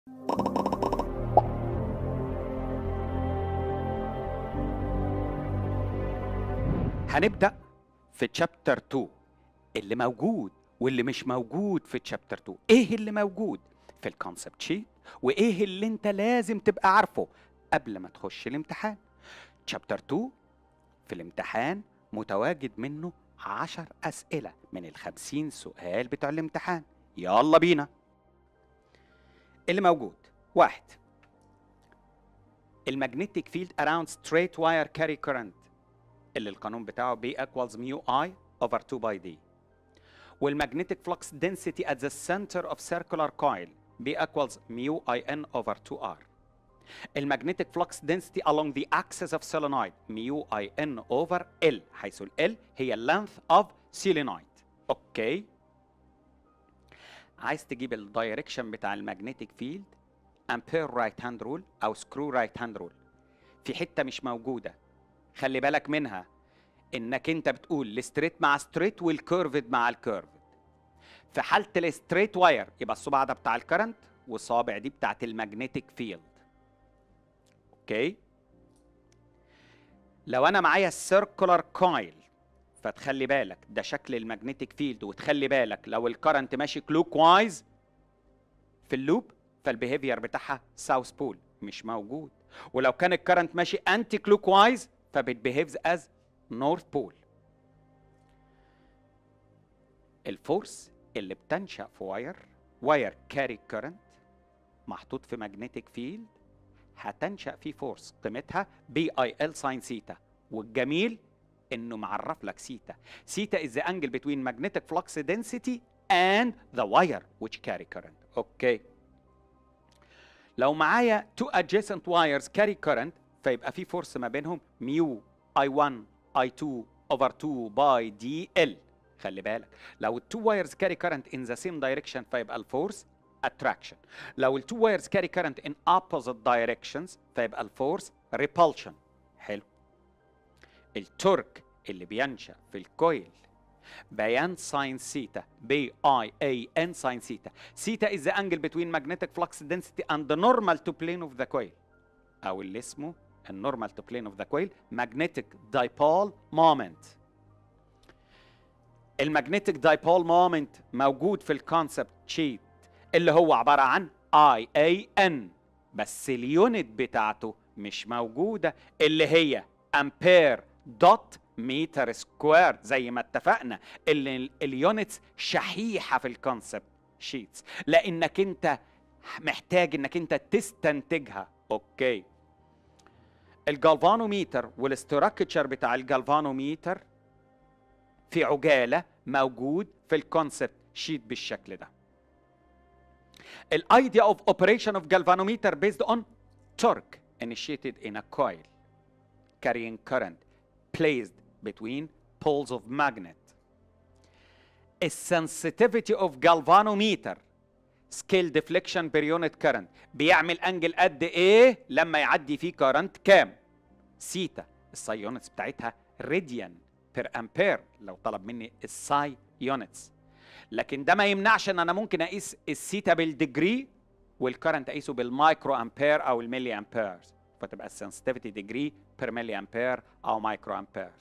هنبدأ في تشابتر 2 اللي موجود واللي مش موجود في تشابتر 2 ايه اللي موجود في الكونسبت شيت وايه اللي انت لازم تبقى عارفه قبل ما تخش الامتحان تشابتر 2 في الامتحان متواجد منه 10 أسئلة من ال 50 سؤال بتوع الامتحان يلا بينا اللي موجود واحد المagnetic field around straight wire carry current اللي القانون بتاعه B equals mu I over 2 by D والmagnetic flux density at the center of circular coil B equals mu In over 2R المagnetic flux density along the axis of solenoid mu In over L حيث ال L هي length of solenoid اوكي عايز تجيب الدايركشن بتاع المagnetic field امبير رايت هاند رول او سكرو رايت هاند رول في حته مش موجوده خلي بالك منها انك انت بتقول الستريت مع ستريت والكيرفد مع الكيرفد في حاله الستريت واير يبقى الصباع ده بتاع الكرنت والصوابع دي بتاعت المagnetic فيلد اوكي لو انا معايا السيركولار كويل فتخلي بالك ده شكل المagnetic فيلد وتخلي بالك لو الكرنت ماشي كلوك وايز في اللوب فالبيهيفير بتاعها ساوث بول مش موجود ولو كان الكرنت ماشي انتي كلوك وايز فبتبيهيفز از نورث بول الفورس اللي بتنشا في واير واير كاري كرنت محطوط في ماجنتيك فيلد هتنشا فيه فورس قيمتها بي اي ال ساين سيتا والجميل انه معرف لك سيتا سيتا is the angle between magnetic flux density and the wire which carry current اوكي okay. لو معايا two adjacent wires carry current فيبقى في فورس ما بينهم ميو I1 I2 over 2 by DL خلي بالك لو ال two wires carry current in the same direction فيبقى الفورس attraction لو ال two wires carry current in opposite directions فيبقى الفورس repulsion حلو التورك اللي بينشأ في الكويل بيان ساين سيتا بي اي اي ان ساين سيتا سيتا is the angle between magnetic flux density and the normal to plane of the coil او اللي اسمه النورمال تو plane of the coil magnetic dipole moment المagnetic dipole moment موجود في الكونسبت شيت اللي هو عباره عن اي اي ان بس اليونت بتاعته مش موجوده اللي هي امبير دوت متر سكوير زي ما اتفقنا اللي اليونتس شحيحه في الكونسبت شيتس لانك انت محتاج انك انت تستنتجها اوكي الجالفانوميتر والاستراكشر بتاع الجالفانوميتر في عجاله موجود في الكونسبت شيت بالشكل ده الايديا اوف اوبريشن اوف galvanometer based on torque initiated in a coil carrying current placed between poles of magnet. A sensitivity of galvanometer scale deflection per unit current بيعمل انجل قد ايه لما يعدي فيه كارنت كام؟ سيتا الساي يونتس بتاعتها راديان بير امبير لو طلب مني الساي يونتس لكن ده ما يمنعش ان انا ممكن اقيس السيتا بالديجري والكرنت اقيسه بالمايكرو امبير او الملي امبير فتبقى السنسيتيفيتي ديجري بير ملي امبير او مايكرو امبير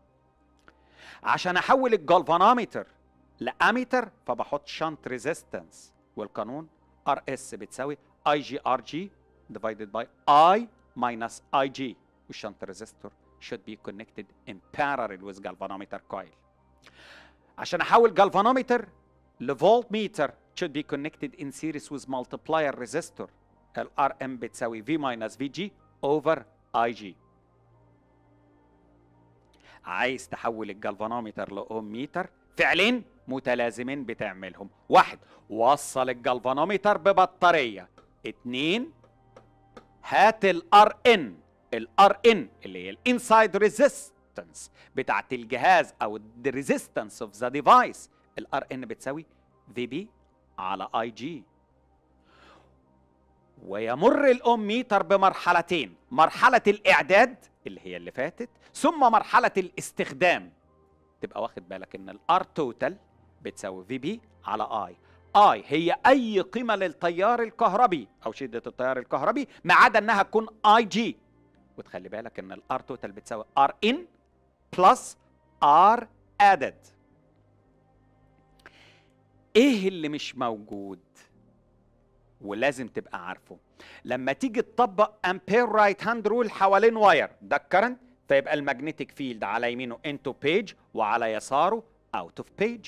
عشان احول الجالفانومتر لاميتر فبحط شنت ريزيستنس والقانون ار اس بتساوي اي جي ار جي divided by I minus IG والشنت ريزيستور should be connected in parallel with galvanometer coil عشان احول galvanometer لفولت ميتر should be connected in series with multiplier resistor ال RM بتساوي V minus VG over IG عايز تحول الجلفانومتر لاوم ميتر فعلين متلازمين بتعملهم واحد وصل الجلفانومتر ببطاريه اتنين هات الار ان الار ان اللي هي الانسايد ريزيستنس بتاعت الجهاز او الريزيستنس اوف ذا ديفايس الار ان بتساوي في بي على اي جي ويمر الام ميتر بمرحلتين مرحله الاعداد اللي هي اللي فاتت ثم مرحله الاستخدام تبقى واخد بالك ان الار توتال بتساوي في بي على اي اي هي اي قيمه للتيار الكهربي او شده التيار الكهربي ما عدا انها تكون اي جي وتخلي بالك ان الار توتال بتساوي ار ان بلس ار ادد ايه اللي مش موجود ولازم تبقى عارفه لما تيجي تطبق امبير رايت هاند رول حوالين واير ده الكرنت فيبقى المagnetic فيلد على يمينه انتو بيج وعلى يساره اوت اوف بيج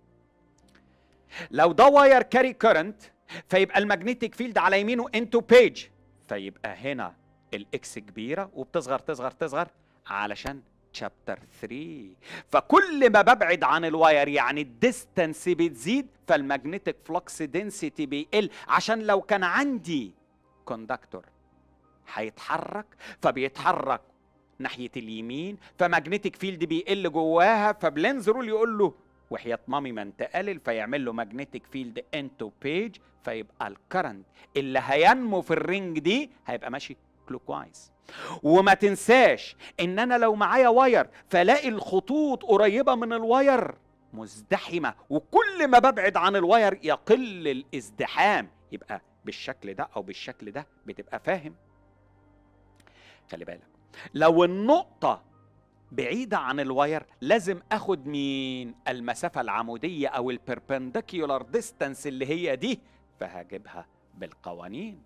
لو ده واير كاري كرنت فيبقى المagnetic فيلد على يمينه انتو بيج فيبقى هنا الاكس كبيره وبتصغر تصغر تصغر علشان شابتر 3 فكل ما ببعد عن الواير يعني الديستانس بتزيد فالمagnetic فلكس دنسيتي بيقل عشان لو كان عندي كوندكتور هيتحرك فبيتحرك ناحيه اليمين فماجنتيك فيلد بيقل جواها فبلينز رول يقول له وحياة مامي ما انت قلل فيعمل له ماجنتيك فيلد انتو بيج فيبقى الكرنت اللي هينمو في الرينج دي هيبقى ماشي كلوك وايز وما تنساش ان انا لو معايا واير فلاقي الخطوط قريبه من الواير مزدحمه وكل ما ببعد عن الواير يقل الازدحام يبقى بالشكل ده او بالشكل ده بتبقى فاهم خلي بالك لو النقطه بعيدة عن الواير لازم اخد مين المسافة العمودية او البربنديكيولار ديستانس اللي هي دي فهجيبها بالقوانين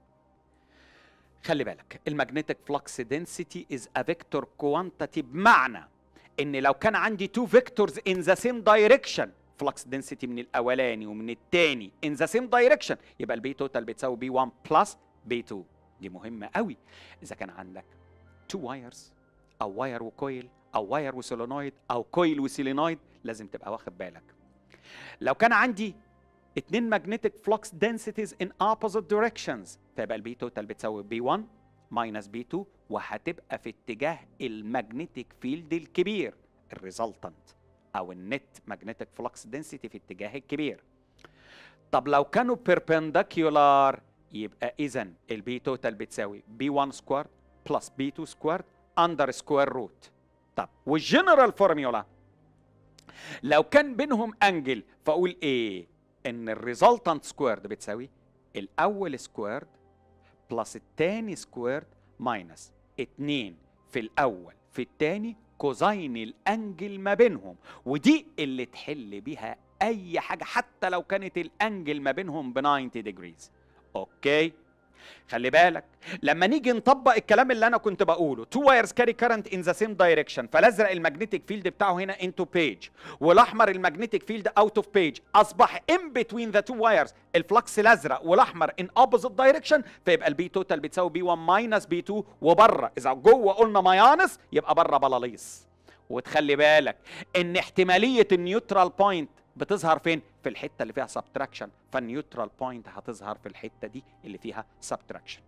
خلي بالك المagnetic flux density is a vector quantity بمعنى ان لو كان عندي two vectors in the same direction flux density من الاولاني ومن الثاني in the same direction يبقى البي توتال بتساوي بي 1 بلس بي 2 دي مهمه قوي اذا كان عندك two wires او واير وكويل او واير وسولينويد او كويل وسيلينويد لازم تبقى واخد بالك لو كان عندي اتنين magnetic flux densities in opposite directions فيبقى البي توتال بتساوي بي 1 ماينس بي 2 وهتبقى في اتجاه المagnetic فيلد الكبير الريزلتنت او النت magnetic flux density في اتجاه الكبير طب لو كانوا perpendicular يبقى اذا البي توتال بتساوي بي 1 سكوير بلس بي 2 سكوير اندر سكوير روت طب والجنرال فورميولا لو كان بينهم انجل فاقول ايه ان الريزلتنت سكويرد بتساوي الاول سكويرد بلس الثاني سكويرد ماينس 2 في الاول في الثاني كوزين الانجل ما بينهم ودي اللي تحل بيها اي حاجه حتى لو كانت الانجل ما بينهم ب 90 ديجريز اوكي خلي بالك لما نيجي نطبق الكلام اللي انا كنت بقوله تو وايرز كاري كارنت ان ذا سيم دايركشن فالازرق المagnetic فيلد بتاعه هنا انتو بيج والاحمر المagnetic فيلد اوت اوف بيج اصبح ان بتوين ذا تو وايرز الفلكس الازرق والاحمر ان اوبوزيت دايركشن فيبقى البي توتال بتساوي بي 1 ماينس بي 2 وبره اذا جوه قلنا ماينس يبقى بره بلاليص وتخلي بالك ان احتماليه النيوترال بوينت بتظهر فين؟ في الحته اللي فيها سبتراكشن فالنيوترال بوينت هتظهر في الحته دي اللي فيها سبتراكشن.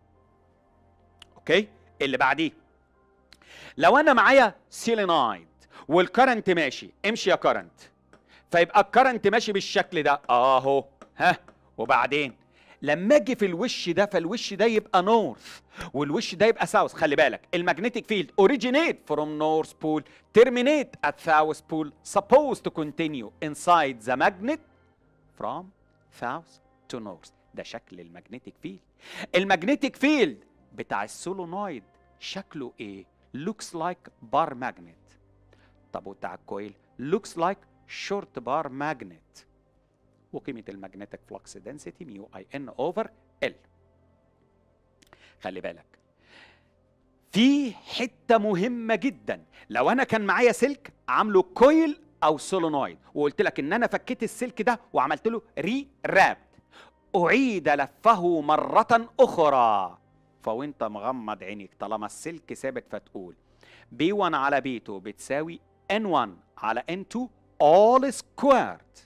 اوكي؟ اللي بعديه لو انا معايا سيلينايد والكرنت ماشي امشي يا كرنت فيبقى الكرنت ماشي بالشكل ده اهو ها وبعدين لما اجي في الوش ده فالوش ده يبقى نورث والوش ده يبقى ساوث خلي بالك المagnetic field originate from north pole terminate at south pole supposed to continue inside the magnet from south to north ده شكل المagnetic field المagnetic field بتاع السولونويد شكله ايه looks like bar magnet طب وبتاع الكويل looks like short bar magnet وقيمة المagnetic flux density ميو اي ان اوفر ال خلي بالك في حتة مهمة جدا لو انا كان معايا سلك عامله كويل او سولونويد وقلت لك ان انا فكيت السلك ده وعملت له ري رابد اعيد لفه مرة اخرى فوانت مغمض عينيك طالما السلك ثابت فتقول بي 1 على بي 2 بتساوي ان 1 على ان 2 all squared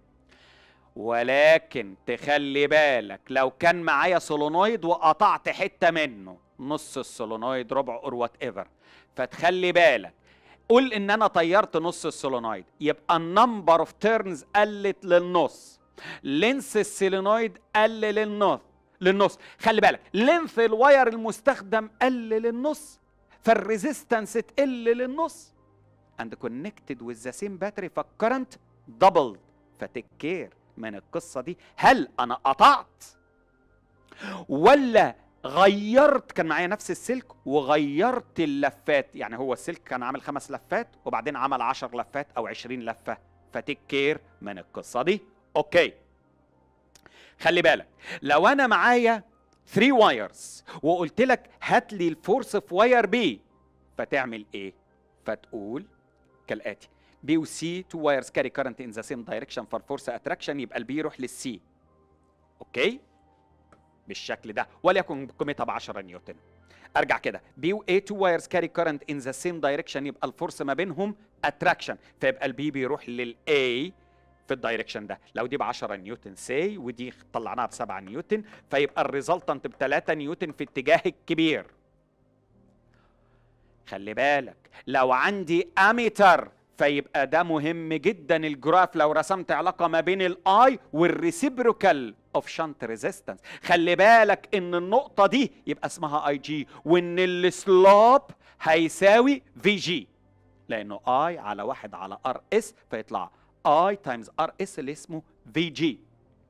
ولكن تخلي بالك لو كان معايا سولونويد وقطعت حته منه نص السولونويد ربع اور وات ايفر فتخلي بالك قول ان انا طيرت نص السولونويد يبقى النمبر اوف تيرنز قلت للنص لينس السولونويد قل للنص للنص خلي بالك لينث الواير المستخدم قل للنص فالريزيستنس تقل للنص and connected with the same battery فالكرنت doubled فتك كير من القصه دي هل انا قطعت ولا غيرت كان معايا نفس السلك وغيرت اللفات يعني هو السلك كان عامل خمس لفات وبعدين عمل عشر لفات او عشرين لفة فتيك كير من القصة دي اوكي خلي بالك لو انا معايا 3 وايرز وقلت لك هات لي الفورس في واير بي فتعمل ايه فتقول كالاتي بي وسي تو وايرز كاري كارنت ان ذا سيم دايركشن فور فورس اتراكشن يبقى البي يروح للسي اوكي بالشكل ده وليكن قيمتها ب 10 نيوتن ارجع كده بي و A two wires carry current in the same direction يبقى الفورس ما بينهم attraction فيبقى البي بيروح للA في الدايركشن ده لو دي ب 10 نيوتن سي ودي طلعناها ب 7 نيوتن فيبقى الريزلتنت ب 3 نيوتن في اتجاه الكبير خلي بالك لو عندي اميتر فيبقى ده مهم جدا الجراف لو رسمت علاقه ما بين الاي والريسيبروكال اوف شنت ريزيستنس خلي بالك ان النقطه دي يبقى اسمها اي جي وان السلوب هيساوي في جي لانه اي على واحد على ار اس فيطلع اي تايمز ار اس اللي اسمه في جي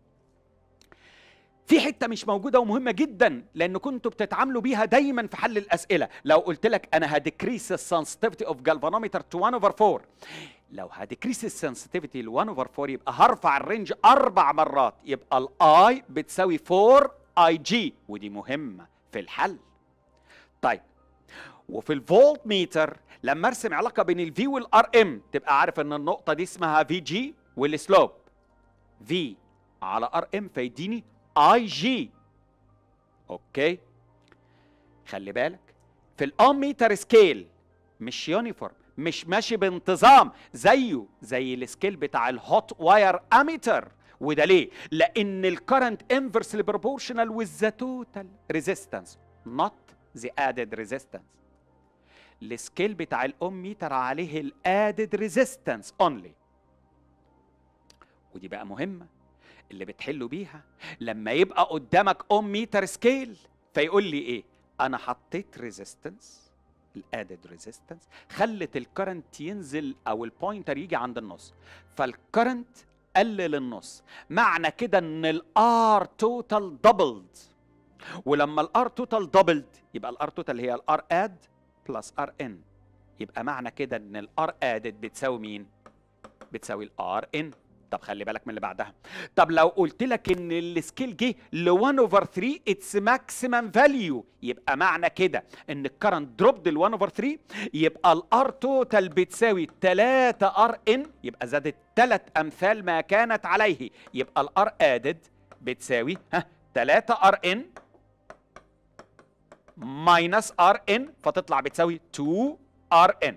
في حته مش موجوده ومهمه جدا لان كنتوا بتتعاملوا بيها دايما في حل الاسئله لو قلت لك انا هديكريس السنسيتيفيتي اوف جالفانومتر تو 1 اوفر 4 لو هديكريس السنسيتيفيتي ل 1 اوفر 4 يبقى هرفع الرينج اربع مرات يبقى الاي بتساوي 4 اي جي ودي مهمه في الحل طيب وفي الفولت ميتر لما ارسم علاقه بين الفي والار ام تبقى عارف ان النقطه دي اسمها في جي والسلوب في على ار ام فيديني اي جي اوكي خلي بالك في الاوم ميتر سكيل مش يونيفورم مش ماشي بانتظام زيه زي السكيل بتاع الهوت واير اميتر وده ليه؟ لأن الكرنت انفرسلي بروبورشنال with the total resistance not the added resistance. السكيل بتاع الأم ميتر عليه الادد ريزيستنس اونلي. ودي بقى مهمة اللي بتحلوا بيها لما يبقى قدامك أم ميتر سكيل فيقول لي إيه؟ أنا حطيت ريزيستنس الادد ريزيستنس خلت الكرنت ينزل او البوينتر يجي عند النص فالكرنت قلل النص معنى كده ان الار توتال دبلد ولما الار توتال دبلد يبقى الار توتال هي الار اد بلس ار ان يبقى معنى كده ان الار ادد بتساوي مين بتساوي الار ان طب خلي بالك من اللي بعدها طب لو قلت لك ان السكيل جه ل 1 اوفر 3 اتس ماكسيمم فاليو يبقى معنى كده ان الكرنت دروبد ل 1 اوفر 3 يبقى الار توتال بتساوي 3 ار ان يبقى زادت ثلاث امثال ما كانت عليه يبقى الار ادد بتساوي ها 3 ار ان ماينس ار ان فتطلع بتساوي 2 ار ان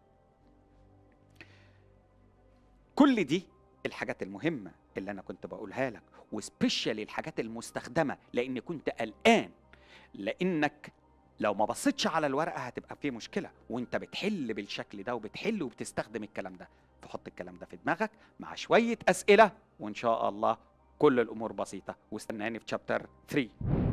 كل دي الحاجات المهمة اللي أنا كنت بقولها لك وسبيشالي الحاجات المستخدمة لأني كنت قلقان لأنك لو ما بصيتش على الورقة هتبقى في مشكلة وأنت بتحل بالشكل ده وبتحل وبتستخدم الكلام ده فحط الكلام ده في دماغك مع شوية أسئلة وإن شاء الله كل الأمور بسيطة واستناني في شابتر 3